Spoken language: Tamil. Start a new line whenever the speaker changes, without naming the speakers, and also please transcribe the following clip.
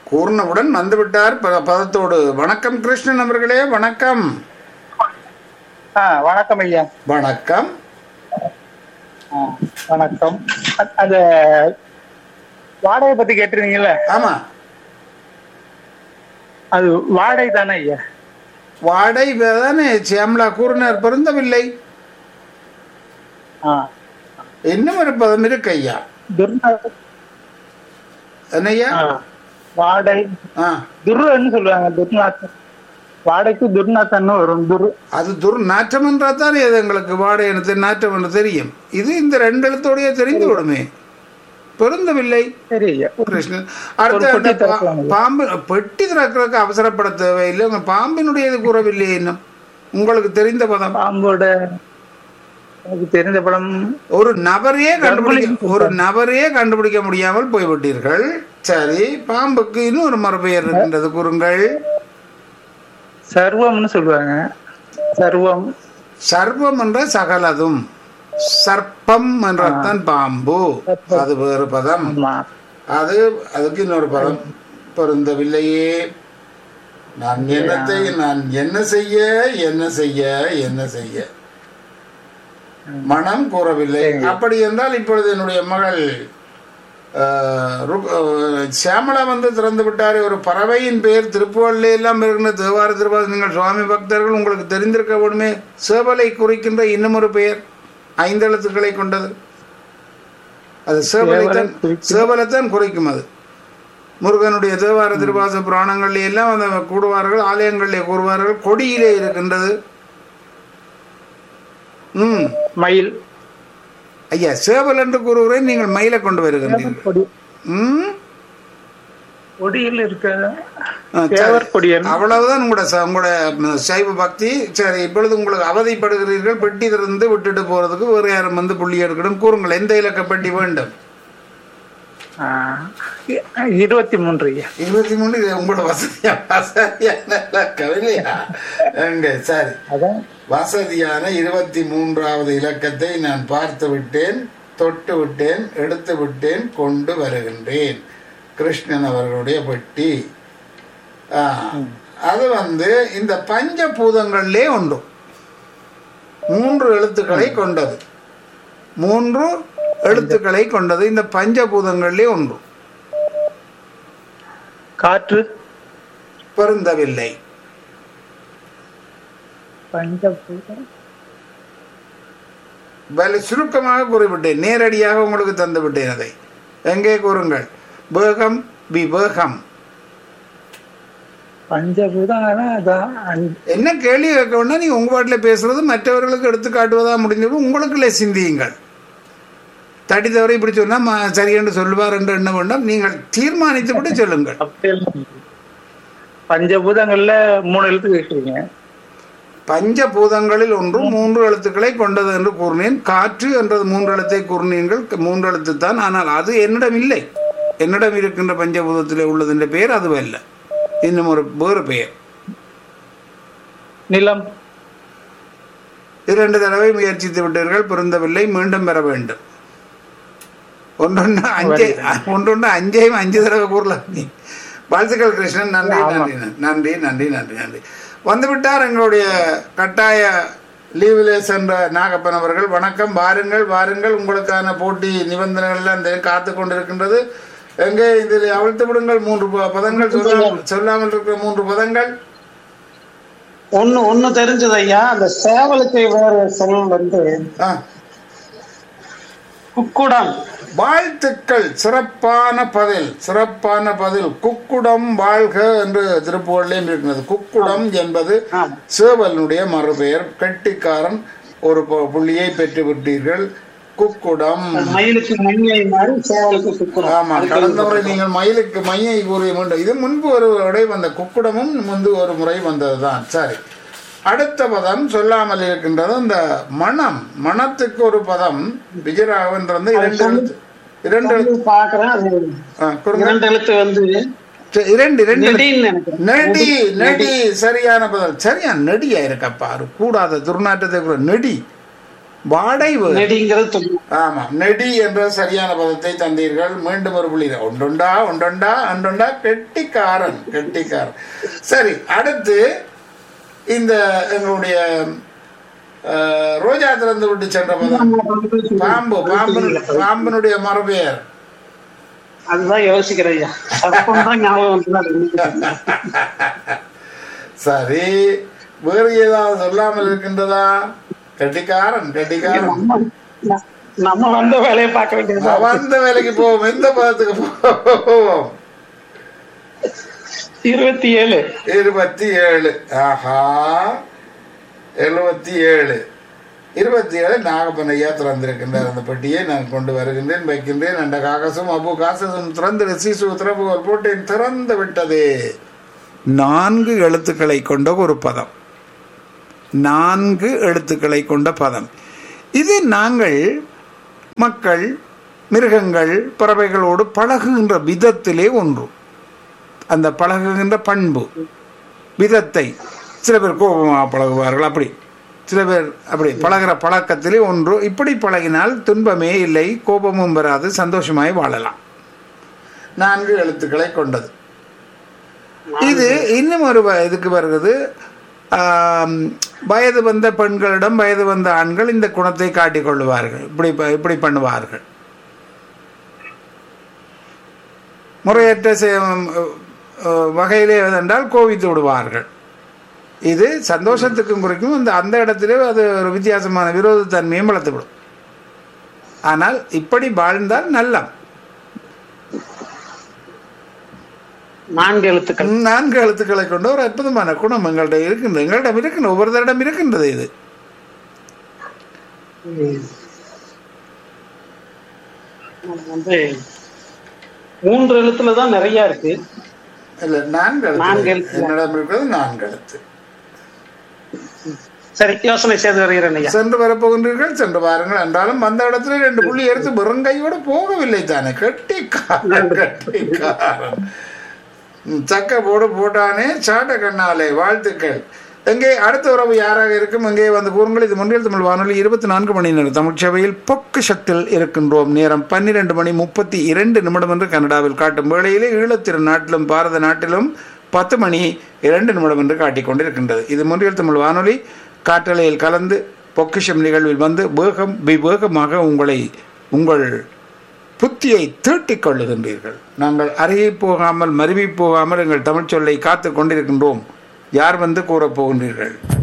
கூர்ணவுடன் வந்துவிட்டார் ப- பதத்தோடு வணக்கம் கிருஷ்ணன் அவர்களே வணக்கம்
ஆ வணக்கம் ஐயா
வணக்கம்
ஆ, வணக்கம் அ- அந்த வாடகை பத்தி கேட்டிருந்தீங்கல்ல
ஆமா
அது வாடகை தானே ஐயா
வாடை தானே சியாமலா கூறினார் பொருந்தவில்லை
ஆ
இன்னும் ஒரு பதம் இருக்கு ஐயா
துர்நா
என்னய்யா
ஆ, வாடகை
ஆ
துர்ன்னு சொல்லுவாங்க துர்நாத்தம் வாடகைக்கு துர்நாத்தம்னு வரும் துர்
அது துர்நாற்றம் என்றால் தானே அது எங்களுக்கு வாடை எனக்கு நாற்றம் என்று தெரியும் இது இந்த ரெண்டு எழுத்தோடையே தெரிந்து விடுமே பொருந்தவில்லை
சரி ஐயா
கிருஷ்ணன் அடுத்த
ஒரு
அந்த
பெட்டி
பா-
திறக்கலாமா?
பாம்பு பெட்டி திறக்கிறதுக்கு அவசரப்பட தேவையில்லை உங்க பாம்பினுடையது கூறவில்லை இன்னும் உங்களுக்கு தெரிந்த பதம்
பாம்போட எனக்கு தெரிந்த படம்
ஒரு நபரையே கண்டுபிடிக்க
கர்ப்பலிங்கம்
ஒரு நபரையே கண்டுபிடிக்க முடியாமல் போய்விட்டீர்கள் சரி பாம்புக்கு இன்னும் ஒரு மறுபெயர் இருக்கின்றது கூறுங்கள்
சர்வம்னு சொல்லுவாங்க சர்வம்
சர்வம் என்ற சகலதும் சர்ப்பம் என்றதான் பாம்பு அது வேறு பதம்
ஆமா
அது அதுக்கு இன்னொரு பதம் பொருந்தவில்லையே நான் என்னத்தை நான் என்ன செய்ய என்ன செய்ய என்ன செய்ய மனம் கூறவில்லை அப்படி என்றால் இப்பொழுது என்னுடைய மகள் ஆஹ், ருக்- ஆஹ், சியாமளா வந்து திறந்து விட்டாரே ஒரு பறவையின் பெயர் திருப்புவள்ளி எல்லாம் இருக்கிற தேவார திருவாத நீங்கள் சுவாமி பக்தர்கள் உங்களுக்கு தெரிந்திருக்க வேண்டுமே சேவலை குறிக்கின்ற இன்னும் ஒரு பெயர் ஐந்து எழுத்துக்களை கொண்டது அது சேவலைத்தான்
சேவலை குறிக்கும்.
சேவலைத்தான் குறிக்கும் அது முருகனுடைய தேவார திருவாச புராணங்கள்ல எல்லாம் அந்த கூடுவார்கள் ஆலயங்களிலே கூறுவார்கள் கொடியிலே இருக்கின்றது ம்
மயில்
ஐயா சேவல் என்று கூறுகிறேன் நீங்கள் மயிலை கொண்டு வருகின்றீர்கள்
கொடி
ம்
கொடியில் இருக்க
ஆ, சரி.
தேவர் கொடியன்
அவ்வளவுதான் உங்களோட ச- உங்களோட ம், சைவ பக்தி சரி இப்பொழுது உங்களுக்கு அவதிப்படுகிறீர்கள் பெட்டி திறந்து விட்டுட்டு போறதுக்கு வேறு யாரும் வந்து புள்ளி எடுக்கணும் கூறுங்கள் எந்த இலக்க பெட்டி வேண்டும்
ஆ, இ- இருபத்தி மூன்று ஐயா
இருபத்தி மூணு இது உங்களோட வசதியா வசதியான இலக்கம் இல்லையா எங்க சரி
அதான்
வசதியான இருபத்தி மூன்றாவது இலக்கத்தை நான் பார்த்து விட்டேன் தொட்டு விட்டேன் எடுத்து விட்டேன் கொண்டு வருகின்றேன் கிருஷ்ணன் அவர்களுடைய பெட்டி ஆ, அது வந்து இந்த பஞ்சபூதங்களிலே உண்டு மூன்று எழுத்துக்களை கொண்டது மூன்று எழுத்துக்களை கொண்டது இந்த பஞ்சபூதங்களிலே ஒன்று
காற்று
பொருந்தவில்லை
பஞ்சபூதம்
வலி சுருக்கமாக கூறிவிட்டேன் நேரடியாக உங்களுக்கு தந்து விட்டேன் அதை எங்கே கூறுங்கள் வேகம் விவேகம்
பஞ்சபூதம் ஆனா அதான் அஞ்சு-
என்ன கேள்வி கேட்க வேண்டாம் நீங்க உங்க பாட்டில் பேசுறது மற்றவர்களுக்கு எடுத்து காட்டுவதா முடிஞ்சது உங்களுக்குள்ளே சிந்தியுங்கள் தடி தவறை இப்படி சொன்னா ம- சரி என்று சொல்லுவார் என்று எண்ண வேண்டாம் நீங்கள் தீர்மானித்து விட்டு சொல்லுங்கள்
அப்படி எல்லாம் இல்லை. பஞ்சபூதங்கள்ல மூணு எழுத்து கேட்டிருக்கீங்க
பஞ்சபூதங்களில் ஒன்று மூன்று எழுத்துக்களை கொண்டது என்று கூறினேன் காற்று என்றது மூன்று எழுத்தை கூறினீர்கள் மூன்று எழுத்து தான் ஆனால் அது என்னிடம் இல்லை என்னிடம் இருக்கின்ற பஞ்சபூதத்திலே உள்ளதின்ற பெயர் அதுவல்ல இன்னும் ஒரு வேறு பெயர்
நிலம்
இரண்டு தடவை முயற்சித்து விட்டீர்கள் பொருந்தவில்லை மீண்டும் பெற வேண்டும் ஒன்றொன்று அஞ்சே ஒன்றொன்று அஞ்சையும் அஞ்சு தடவை கூறலாம் நீ வாழ்த்துக்கள் கிருஷ்ணன் நன்றி நன்றி நன்றி நன்றி நன்றி நன்றி வந்துவிட்டார் எங்களுடைய கட்டாய லீவிலே சென்ற நாகப்பன் அவர்கள் வணக்கம் வாருங்கள் வாருங்கள் உங்களுக்கான போட்டி நிபந்தனைகள் எல்லாம் இந்த காத்து கொண்டிருக்கின்றது எங்கே இதில் அவிழ்த்து விடுங்கள் மூன்று ப- பதங்கள் சொல்லாமல் சொல்லாமல் இருக்கிற மூன்று பதங்கள்
ஒண்ணு ஒண்ணு தெரிஞ்சது ஐயா அந்த சேவலுக்கு வேறு சொல் வந்து
ஆ
குக்குடம்
வாழ்த்துக்கள் சிறப்பான பதில் சிறப்பான பதில் குக்குடம் வாழ்க என்று திருப்புகழ்லையும் இருக்கிறது குக்குடம் என்பது
ஆமா.
சேவலனுடைய மறுபெயர் கெட்டிக்காரன் ஒரு பு- புள்ளியை பெற்று விட்டீர்கள் குக்குடம்
மயிலுக்கு மஞ்சை மாதிரி சேவலுக்கு குக்குடம்
ஆமா கடந்த முறை நீங்கள் மயிலுக்கு மையை கூறிய மீண்டும் இது முன்பு ஒரு முறை வந்த குக்குடமும் முன்பு ஒரு முறை வந்ததுதான் சரி அடுத்த பதம் சொல்லாமல் இருக்கின்றது இந்த மனம் மனத்துக்கு ஒரு பதம் விஜயராகவன் இரண்டு எழுத்து இரண்டு எழுத்து
வந்து பாக்குறேன் அது
ஆ, கொடுங்க.
இரண்டு எழுத்து வந்து
சரி, இரண்டு இரண்டு எழுத்து.
நெடின்னு நினைக்கிறேன்
நெடி நெடி சரியான பதில் சரியா நெடியா இருக்கப்பா அது கூடாத துர்நாற்றத்தை கூட நெடி வாடை வேறு
நெடிங்கிறது துன்பம்.
ஆமா நெடி என்ற சரியான பதத்தை தந்தீர்கள் மீண்டும் ஒரு புள்ளி ஒன்றொண்டா ஒன்றொண்டா ஒன்றொண்டா கெட்டிக்காரன் கெட்டிக்காரன் சரி அடுத்து இந்த எங்களுடைய அஹ், ரோஜா திறந்து விட்டு சென்ற பதம் பாம்பு பாம்பு பாம்பினுடைய மரபெயர்
அதுதான் யோசிக்கிறேன் ஐயா சர்ப்பம் தான் ஞாபகம் வந்து
சரி வேறு ஏதாவது சொல்லாமல் இருக்கின்றதா கெட்டிக்காரன் கெட்டிக்காரன்
நம்ம நம்ம வந்த வேலையை பார்க்க வேண்டியது
வந்த வேலைக்கு போவோம் எந்த பதத்துக்கு போவோம்
இருபத்தி ஏழு
இருபத்தி ஏழு ஆஹா எழுபத்தி ஏழு இருபத்தி ஏழு நாகப்பன் ஐயா திறந்திருக்கின்றார் அந்த பெட்டியை நான் கொண்டு வருகின்றேன் வைக்கின்றேன் அந்த காகசும் அபு காசசும் திறந்து சீசு திறப்புகள் போட்டேன் திறந்து விட்டது நான்கு எழுத்துக்களை கொண்ட ஒரு பதம் நான்கு எழுத்துக்களை கொண்ட பதம் இது நாங்கள் மக்கள் மிருகங்கள் பறவைகளோடு பழகுகின்ற விதத்திலே ஒன்று அந்த பழகுகின்ற பண்பு விதத்தை சில பேர் கோபமாக பழகுவார்கள் அப்படி சில பேர் அப்படி பழகுற பழக்கத்திலே ஒன்று இப்படி பழகினால் துன்பமே இல்லை கோபமும் வராது சந்தோஷமாய் வாழலாம் நான்கு எழுத்துக்களை கொண்டது இது இன்னும் ஒரு வ- இதுக்கு வருகிறது ஆம், வயது வந்த பெண்களிடம் வயது வந்த ஆண்கள் இந்த குணத்தை காட்டிக் கொள்ளுவார்கள் இப்படி ப- இப்படி பண்ணுவார்கள் முறையற்ற செ- அஹ், வகையிலே என்றால் கோவித்து விடுவார்கள் இது சந்தோஷத்துக்கும் குறைக்கும் அந்த அந்த இடத்திலே அது ஒரு வித்தியாசமான விரோதத்தன்மையும் வளர்த்துவிடும் ஆனால் இப்படி வாழ்ந்தால் நல்லம்
நான்கு எழுத்துக்கள்
நான்கு எழுத்துக்களை கொண்ட ஒரு அற்புதமான குணம் எங்கள்கிட்ட இருக்கின்றது எங்களிடம் இருக்கின்ற ஒவ்வொருத்தரிடம் இருக்கின்றது இது
ம். நம்ம வந்து மூன்று எழுத்துல தான் நிறைய இருக்கு
இல்ல நான்கு
நான்கு
எழுத்து
எழுத்து.
என்னிடம் இருக்கிறது நான்கு எழுத்து
சரி யோசனை செய்து வருகிறேன் ஐயா
சென்று வரப்போகின்றீர்கள் சென்று பாருங்கள் என்றாலும் அந்த இடத்துல ரெண்டு புள்ளி எடுத்து வெறுங்கையோடு போகவில்லை தானே கெட்டிக்காரன் கெட்டிக்காரன் ம், சக்க போடு போட்டானே சாட்ட கண்ணாலே வாழ்த்துக்கள் எங்கே அடுத்த உறவு யாராக இருக்கும் எங்கே வந்து கூறுங்கள் இது முன்னில் தமிழ் வானொலி இருபத்தி நான்கு மணி நேரம் தமிழ்ச்சபையில் பொக்குஷத்தில் இருக்கின்றோம் நேரம் பன்னிரண்டு மணி முப்பத்தி இரண்டு நிமிடம் என்று கனடாவில் காட்டும் வேளையிலே ஈழத்திரு நாட்டிலும் பாரத நாட்டிலும் பத்து மணி இரண்டு நிமிடம் என்று காட்டிக் கொண்டிருக்கின்றது இது முன்னில் தமிழ் வானொலி காற்றலையில் கலந்து பொக்கிஷம் நிகழ்வில் வந்து வேகம் விவேகமாக உங்களை உங்கள் புத்தியை தீட்டிக் கொள்ளுகின்றீர்கள் நாங்கள் அருகே போகாமல் மருவி போகாமல் எங்கள் தமிழ்ச் சொல்லை காத்து கொண்டிருக்கின்றோம் யார் வந்து கூறப் போகின்றீர்கள்